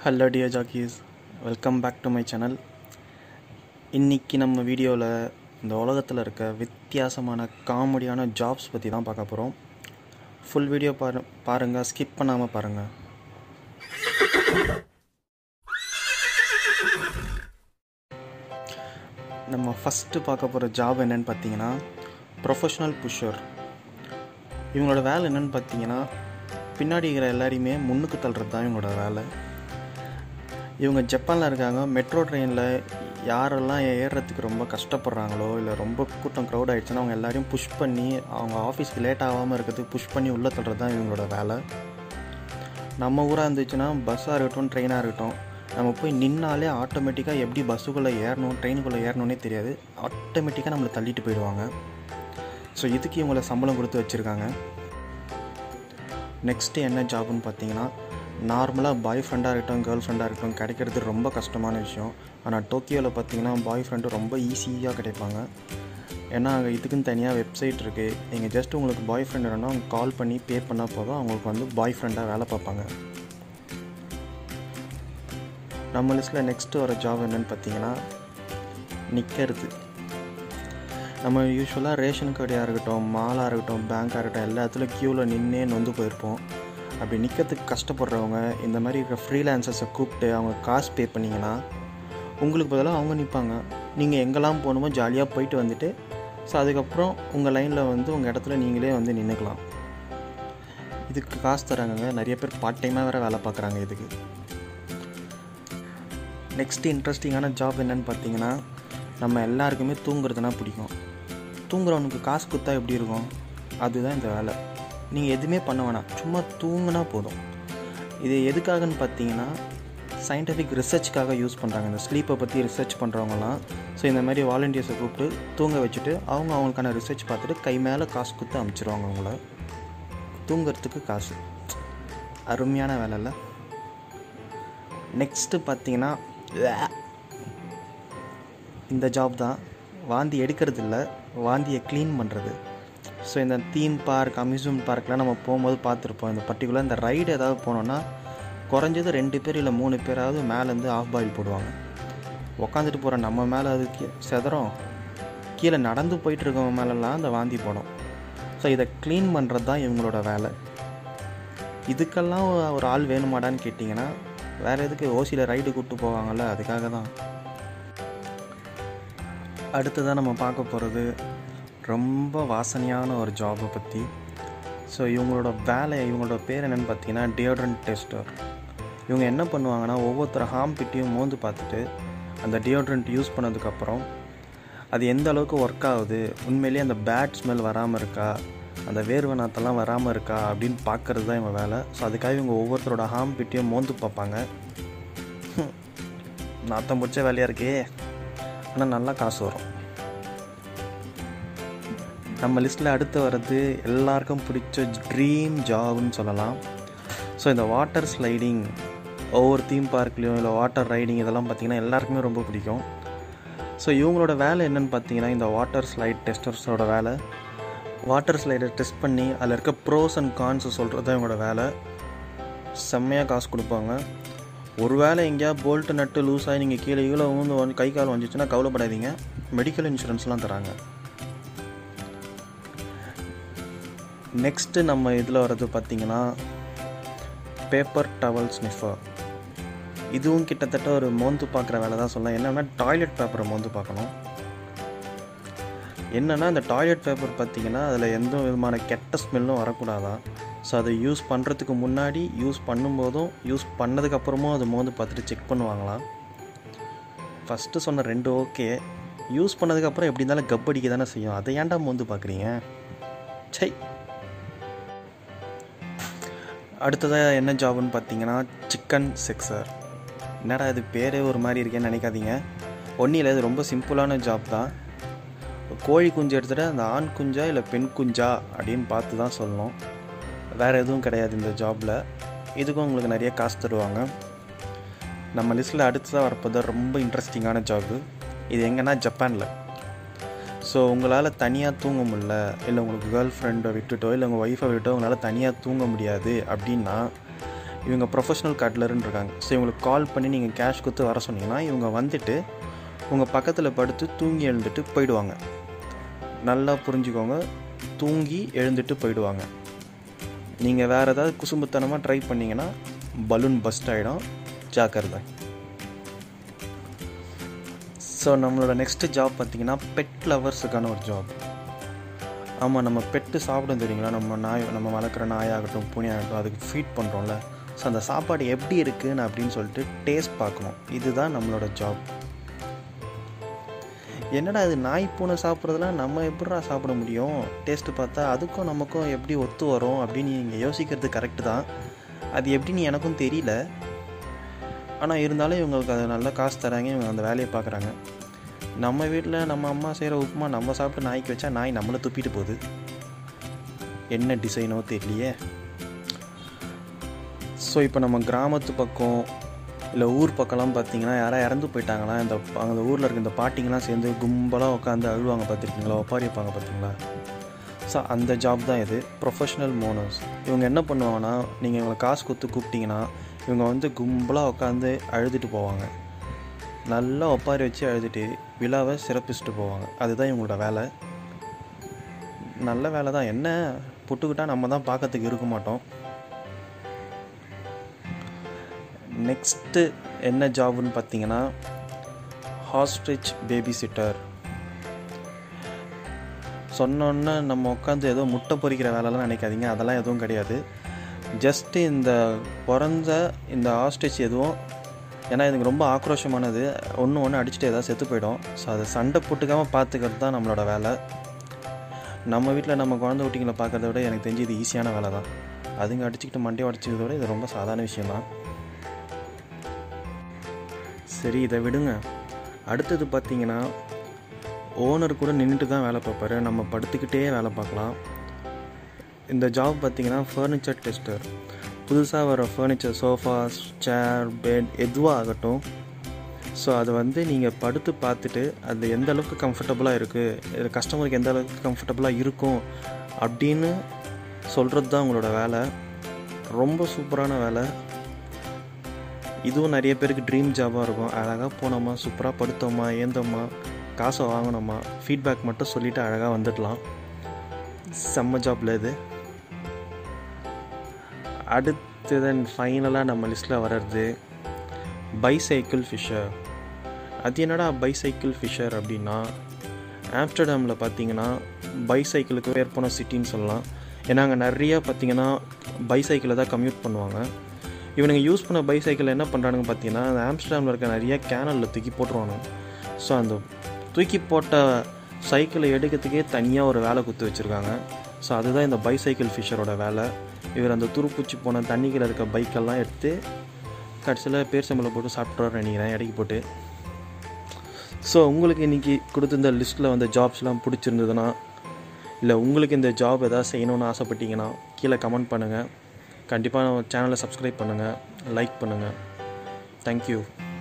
hello dear Jackies welcome back to my channel இன்றைக்கி நம்ம வீடியோவில் இந்த உலகத்தில் இருக்க வித்தியாசமான காமெடியான ஜாப்ஸ் பற்றி தான் பார்க்க போகிறோம் ஃபுல் வீடியோ பாரு பாருங்கள் ஸ்கிப் பண்ணாமல் பாருங்கள் நம்ம ஃபஸ்ட்டு பார்க்க போகிற ஜாப் என்னன்னு பார்த்தீங்கன்னா ப்ரொஃபஷ்னல் புஷர் இவங்களோட வேலை என்னன்னு பார்த்தீங்கன்னா பின்னாடி இருக்கிற எல்லாரையுமே முன்னுக்கு தள்ளுறது தான் இவங்களோட வேலை இவங்க ஜப்பானில் இருக்காங்க மெட்ரோ ட்ரெயினில் யாரெல்லாம் ஏறுறதுக்கு ரொம்ப கஷ்டப்படுறாங்களோ இல்லை ரொம்ப கூட்டம் க்ரௌட் ஆகிடுச்சுன்னா அவங்க எல்லாரையும் புஷ் பண்ணி அவங்க ஆஃபீஸ்க்கு லேட் ஆகாமல் இருக்கிறதுக்கு புஷ் பண்ணி உள்ளே தள்ளுறது தான் இவங்களோட வேலை நம்ம ஊராக இருந்துச்சுன்னா பஸ்ஸாக இருக்கட்டும் ட்ரெயினாக இருக்கட்டும் நம்ம போய் நின்னாலே ஆட்டோமேட்டிக்காக எப்படி பஸ்ஸுக்குள்ளே ஏறணும் ட்ரெயினுக்குள்ளே ஏறணுன்னே தெரியாது ஆட்டோமேட்டிக்காக நம்மளை தள்ளிட்டு போயிடுவாங்க ஸோ இதுக்கு இவங்களை சம்பளம் கொடுத்து வச்சுருக்காங்க நெக்ஸ்ட்டு என்ன ஜாப்னு பார்த்தீங்கன்னா நார்மலாக பாய் ஃப்ரெண்டாக இருக்கட்டும் கேர்ள் ஃப்ரெண்டாக இருக்கட்டும் கிடைக்கிறது ரொம்ப கஷ்டமான விஷயம் ஆனால் டோக்கியோவில் பார்த்தீங்கன்னா பாய் ஃப்ரெண்டு ரொம்ப ஈஸியாக கிடைப்பாங்க ஏன்னா அங்கே இதுக்குன்னு தனியாக வெப்சைட் இருக்குது நீங்கள் ஜஸ்ட் உங்களுக்கு பாய் ஃப்ரெண்ட் வேணும்னா அவங்க கால் பண்ணி பே பண்ணால் போதும் அவங்களுக்கு வந்து பாய் ஃப்ரெண்டாக வேலை பார்ப்பாங்க நம்ம லிஸ்ட்டில் நெக்ஸ்ட்டு வர ஜாப் என்னென்னு பார்த்தீங்கன்னா நிற்கிறது நம்ம யூஸ்வலாக ரேஷன் கடையாக இருக்கட்டும் மாலாக இருக்கட்டும் பேங்காக இருக்கட்டும் எல்லாத்துலையும் க்யூவில் நின்னே நொந்து போயிருப்போம் அப்படி நிற்கிறதுக்கு கஷ்டப்படுறவங்க இந்த மாதிரி இருக்கிற ஃப்ரீலான்சர்ஸை கூப்பிட்டு அவங்க காசு பே பண்ணிங்கன்னா உங்களுக்கு பதிலாக அவங்க நிற்பாங்க நீங்கள் எங்கெல்லாம் போகணுமோ ஜாலியாக போயிட்டு வந்துட்டு ஸோ அதுக்கப்புறம் உங்கள் லைனில் வந்து உங்கள் இடத்துல நீங்களே வந்து நின்றுக்கலாம் இதுக்கு காசு தராங்க நிறைய பேர் பார்ட் டைமாக வேறு வேலை பார்க்குறாங்க இதுக்கு நெக்ஸ்ட் இன்ட்ரெஸ்டிங்கான ஜாப் என்னன்னு பார்த்தீங்கன்னா நம்ம எல்லாருக்குமே தூங்குறதுனா பிடிக்கும் தூங்குறவனுக்கு காசு கொடுத்தா எப்படி இருக்கும் அதுதான் இந்த வேலை நீங்கள் எதுவுமே பண்ண வேணாம் சும்மா தூங்கினா போதும் இது எதுக்காகன்னு பார்த்தீங்கன்னா சயின்டிஃபிக் ரிசர்ச்க்காக யூஸ் பண்ணுறாங்க இந்த ஸ்லீப்பை பற்றி ரிசர்ச் பண்ணுறவங்கலாம் ஸோ இந்த மாதிரி வாலண்டியர்ஸை கூப்பிட்டு தூங்க வச்சுட்டு அவங்க அவங்களுக்கான ரிசர்ச் பார்த்துட்டு கை மேலே காசு கொடுத்து அமுச்சிருவாங்க அவங்கள தூங்குறதுக்கு காசு அருமையான வேலை இல்லை நெக்ஸ்ட்டு பார்த்தீங்கன்னா இந்த ஜாப் தான் வாந்தி எடுக்கிறது இல்லை வாந்தியை க்ளீன் பண்ணுறது ஸோ இந்த தீம் பார்க் அம்யூஸ்மெண்ட் பார்க்லாம் நம்ம போகும்போது பார்த்துருப்போம் இந்த பர்டிகுலர் இந்த ரைடு ஏதாவது போனோன்னா குறைஞ்சது ரெண்டு பேர் இல்லை மூணு பேராவது மேலேருந்து ஆஃப் பாயில் போடுவாங்க உக்காந்துட்டு போகிற நம்ம மேலே அது செதறோம் கீழே நடந்து போயிட்டு இருக்கவங்க மேலெலாம் அந்த வாந்தி போடும் ஸோ இதை க்ளீன் பண்ணுறது தான் இவங்களோட வேலை இதுக்கெல்லாம் ஒரு ஆள் வேணுமாடான்னு கேட்டிங்கன்னா வேறு எதுக்கு ஓசியில் ரைடு கூப்பிட்டு போவாங்கள்ல அதுக்காக தான் அடுத்ததாக நம்ம பார்க்க போகிறது ரொம்ப வாசனையான ஒரு ஜாபை பற்றி ஸோ இவங்களோட வேலை இவங்களோட பேர் என்னென்னு பார்த்தீங்கன்னா டியோட்ரண்ட் டெஸ்டர் இவங்க என்ன பண்ணுவாங்கன்னா ஒவ்வொருத்தர் ஹாம் பிட்டியும் மோந்து பார்த்துட்டு அந்த டியோட்ரண்ட் யூஸ் பண்ணதுக்கப்புறம் அது எந்த அளவுக்கு ஒர்க் ஆகுது உண்மையிலேயே அந்த பேட் ஸ்மெல் வராமல் இருக்கா அந்த வேர்வை நாத்தெல்லாம் வராமல் இருக்கா அப்படின்னு பார்க்குறது தான் இவங்க வேலை ஸோ அதுக்காக இவங்க ஒவ்வொருத்தரோட ஹாம் பிட்டியும் மோந்து பார்ப்பாங்க நாத்தம் பிடிச்ச வேலையாக இருக்கே ஆனால் நல்லா காசு வரும் நம்ம லிஸ்ட்டில் அடுத்து வர்றது எல்லாருக்கும் பிடிச்ச ட்ரீம் ஜாப்னு சொல்லலாம் ஸோ இந்த வாட்டர் ஸ்லைடிங் ஒவ்வொரு தீம் பார்க்லேயும் இல்லை வாட்டர் ரைடிங் இதெல்லாம் பார்த்திங்கன்னா எல்லாருக்குமே ரொம்ப பிடிக்கும் ஸோ இவங்களோட வேலை என்னென்னு பார்த்தீங்கன்னா இந்த வாட்டர் ஸ்லைட் டெஸ்டர்ஸோட வேலை வாட்டர் ஸ்லைடை டெஸ்ட் பண்ணி அதில் இருக்க ப்ரோஸ் அண்ட் கான்ஸ் சொல்கிறது தான் இவங்களோட வேலை செம்மையாக காசு கொடுப்பாங்க ஒரு வேளை எங்கேயா போல்ட்டு நட்டு லூஸ் ஆகி நீங்கள் கீழே கீழே ஊந்து வந்து கை கால் வந்துச்சுன்னா கவலைப்படாதீங்க மெடிக்கல் இன்சூரன்ஸ்லாம் தராங்க நெக்ஸ்ட்டு நம்ம இதில் வர்றது பார்த்திங்கன்னா பேப்பர் டவல் ஸ்னிஃபர் இதுவும் கிட்டத்தட்ட ஒரு மோந்து பார்க்குற வேலை தான் சொல்லலாம் என்னென்னா டாய்லெட் பேப்பரை மோந்து பார்க்கணும் என்னென்னா இந்த டாய்லெட் பேப்பர் பார்த்திங்கன்னா அதில் எந்த விதமான கெட்ட ஸ்மெல்லும் வரக்கூடாதான் ஸோ அதை யூஸ் பண்ணுறதுக்கு முன்னாடி யூஸ் பண்ணும்போதும் யூஸ் பண்ணதுக்கப்புறமும் அதை மோந்து பார்த்துட்டு செக் பண்ணுவாங்களாம் ஃபஸ்ட்டு சொன்ன ரெண்டு ஓகே யூஸ் பண்ணதுக்கப்புறம் எப்படி இருந்தாலும் கப் அடிக்க தானே செய்யும் அதை ஏன்டா மோந்து பார்க்குறீங்க சை அடுத்ததாக என்ன ஜாப்னு பார்த்தீங்கன்னா சிக்கன் செக்ஸர் என்னடா இது பேரே ஒரு மாதிரி இருக்கேன்னு நினைக்காதீங்க ஒன்றும் இல்லை இது ரொம்ப சிம்பிளான ஜாப் தான் கோழி குஞ்சு எடுத்துகிட்டு அந்த ஆண் குஞ்சா இல்லை பெண் குஞ்சா அப்படின்னு பார்த்து தான் சொல்லணும் வேறு எதுவும் கிடையாது இந்த ஜாபில் இதுக்கும் உங்களுக்கு நிறைய காசு தருவாங்க நம்ம லிஸ்ட்டில் அடுத்ததாக வரப்போது ரொம்ப இன்ட்ரெஸ்டிங்கான ஜாபு இது எங்கன்னா ஜப்பானில் ஸோ உங்களால் தனியாக தூங்க முடில இல்லை உங்களுக்கு கேர்ள் ஃப்ரெண்டை விட்டுட்டோ இல்லை உங்கள் ஒய்ஃபை விட்டோ உங்களால் தனியாக தூங்க முடியாது அப்படின்னா இவங்க ப்ரொஃபஷனல் கட்லருன்னு இருக்காங்க ஸோ இவங்களுக்கு கால் பண்ணி நீங்கள் கேஷ் கொடுத்து வர சொன்னீங்கன்னா இவங்க வந்துட்டு உங்கள் பக்கத்தில் படுத்து தூங்கி எழுந்துட்டு போயிடுவாங்க நல்லா புரிஞ்சுக்கோங்க தூங்கி எழுந்துட்டு போயிடுவாங்க நீங்கள் வேறு ஏதாவது குசும்புத்தனமாக ட்ரை பண்ணிங்கன்னா பலூன் பஸ்ட் ஆகிடும் ஜாக்கிரதை ஸோ நம்மளோட நெக்ஸ்ட் ஜாப் பார்த்தீங்கன்னா பெட் லவர்ஸுக்கான ஒரு ஜாப் ஆமாம் நம்ம பெட்டு சாப்பிடும் தெரியுங்களா நம்ம நாய் நம்ம வளர்க்குற நாயாகட்டும் பூனையாகட்டும் அதுக்கு ஃபீட் பண்ணுறோம்ல ஸோ அந்த சாப்பாடு எப்படி இருக்குன்னு அப்படின்னு சொல்லிட்டு டேஸ்ட் பார்க்கணும் இதுதான் நம்மளோட ஜாப் என்னடா இது நாய் பூனை சாப்பிட்றதுலாம் நம்ம எப்படிடா சாப்பிட முடியும் டேஸ்ட்டு பார்த்தா அதுக்கும் நமக்கும் எப்படி ஒத்து வரும் அப்படின்னு நீங்கள் யோசிக்கிறது கரெக்டு தான் அது எப்படின்னு எனக்கும் தெரியல ஆனால் இருந்தாலும் இவங்களுக்கு அது நல்ல காசு தராங்க இவங்க அந்த வேலையை பார்க்குறாங்க நம்ம வீட்டில் நம்ம அம்மா செய்கிற உப்புமா நம்ம சாப்பிட்டு நாய்க்கு வச்சா நாய் நம்மளை துப்பிட்டு போகுது என்ன டிசைனோ தெரியலையே ஸோ இப்போ நம்ம கிராமத்து பக்கம் இல்லை ஊர் பக்கம்லாம் பார்த்தீங்கன்னா யாராவது இறந்து போயிட்டாங்களா இந்த அந்த ஊரில் இருக்க இந்த பாட்டிங்கெலாம் சேர்ந்து கும்பலாக உட்காந்து அழுவாங்க பார்த்துருக்கீங்களா ஒப்பாரி வைப்பாங்க பார்த்தீங்களா ஸோ அந்த ஜாப் தான் இது ப்ரொஃபஷ்னல் மோனர்ஸ் இவங்க என்ன பண்ணுவாங்கன்னா நீங்கள் இவங்களை காசு கொடுத்து கூப்பிட்டீங்கன்னா இவங்க வந்து கும்பலாக உட்காந்து அழுதுட்டு போவாங்க நல்லா ஒப்பாரி வச்சு அழுதுட்டு விழாவை சிறப்பிச்சுட்டு போவாங்க அதுதான் இவங்களோட வேலை நல்ல வேலை தான் என்ன புட்டுக்கிட்டால் நம்ம தான் பார்க்கறதுக்கு இருக்க மாட்டோம் நெக்ஸ்ட்டு என்ன ஜாப்னு பார்த்தீங்கன்னா ஹாஸ்ட்ரிச் பேபி சிட்டர் சொன்னோன்னே நம்ம உட்காந்து ஏதோ முட்டை பொறிக்கிற வேலைலாம் நினைக்காதீங்க அதெல்லாம் எதுவும் கிடையாது ஜஸ்ட்டு இந்த பிறந்த இந்த ஆஸ்ட்ரிச் எதுவும் ஏன்னா இதுக்கு ரொம்ப ஆக்ரோஷமானது ஒன்று ஒன்று அடிச்சுட்டு ஏதாவது செத்து போயிடும் ஸோ அதை சண்டை போட்டுக்காமல் பார்த்துக்கிறது தான் நம்மளோட வேலை நம்ம வீட்டில் நம்ம குழந்தை குட்டிங்களை பார்க்கறத விட எனக்கு தெரிஞ்சு இது ஈஸியான வேலை தான் அதுங்க அடிச்சுக்கிட்டு மண்டையை அடிச்சுக்கிறத விட இது ரொம்ப சாதாரண விஷயம்தான் சரி இதை விடுங்க அடுத்தது பார்த்தீங்கன்னா ஓனர் கூட நின்றுட்டு தான் வேலை பார்ப்பாரு நம்ம படுத்துக்கிட்டே வேலை பார்க்கலாம் இந்த ஜாப் பார்த்தீங்கன்னா ஃபர்னிச்சர் டெஸ்டர் புதுசாக வர ஃபர்னிச்சர் சோஃபாஸ் சேர் பெட் எதுவாக ஆகட்டும் ஸோ அதை வந்து நீங்கள் படுத்து பார்த்துட்டு அது எந்த அளவுக்கு கம்ஃபர்டபுளாக இருக்குது கஸ்டமருக்கு எந்த அளவுக்கு கம்ஃபர்டபுளாக இருக்கும் அப்படின்னு சொல்கிறது தான் உங்களோட வேலை ரொம்ப சூப்பரான வேலை இதுவும் நிறைய பேருக்கு ட்ரீம் ஜாபாக இருக்கும் அழகாக போனோமா சூப்பராக படுத்தோமா ஏந்தோமா காசை வாங்கினோமா ஃபீட்பேக் மட்டும் சொல்லிவிட்டு அழகாக வந்துடலாம் செம்ம ஜாப்பில் இது அடுத்து தென் ஃபைனலாக நம்ம லிஸ்ட்டில் வர்றது பைசைக்கிள் ஃபிஷர் அது என்னடா பைசைக்கிள் ஃபிஷர் அப்படின்னா ஆம்ஸ்டர்டாமில் பார்த்தீங்கன்னா பைசைக்கிளுக்கு பேர் போன சிட்டின்னு சொல்லலாம் ஏன்னா அங்கே நிறைய பார்த்தீங்கன்னா பைசைக்கிளை தான் கம்யூட் பண்ணுவாங்க இவனுங்க யூஸ் பண்ண பைசைக்கிள் என்ன பண்ணுறானுங்க பார்த்தீங்கன்னா அந்த ஆம்ஸ்டர்டாமில் இருக்க நிறைய கேனலில் தூக்கி போட்டுருவானுங்க ஸோ அந்த தூக்கி போட்ட சைக்கிளை எடுக்கிறதுக்கே தனியாக ஒரு வேலை குத்து வச்சுருக்காங்க ஸோ அதுதான் இந்த பைசைக்கிள் ஃபிஷரோட வேலை இவர் அந்த துருப்பூச்சி போன தண்ணிக்கில் இருக்க பைக்கெல்லாம் எடுத்து கடைசியில் பேர் சம்பளை போட்டு சாப்பிட்றாரு நினைக்கிறேன் இடைக்கு போட்டு ஸோ உங்களுக்கு இன்றைக்கி கொடுத்துருந்த லிஸ்ட்டில் வந்த ஜாப்ஸ்லாம் பிடிச்சிருந்ததுன்னா இல்லை உங்களுக்கு இந்த ஜாப் எதாவது செய்யணும்னு ஆசைப்பட்டீங்கன்னா கீழே கமெண்ட் பண்ணுங்கள் கண்டிப்பாக நம்ம சேனலை சப்ஸ்கிரைப் பண்ணுங்கள் லைக் பண்ணுங்கள் தேங்க்யூ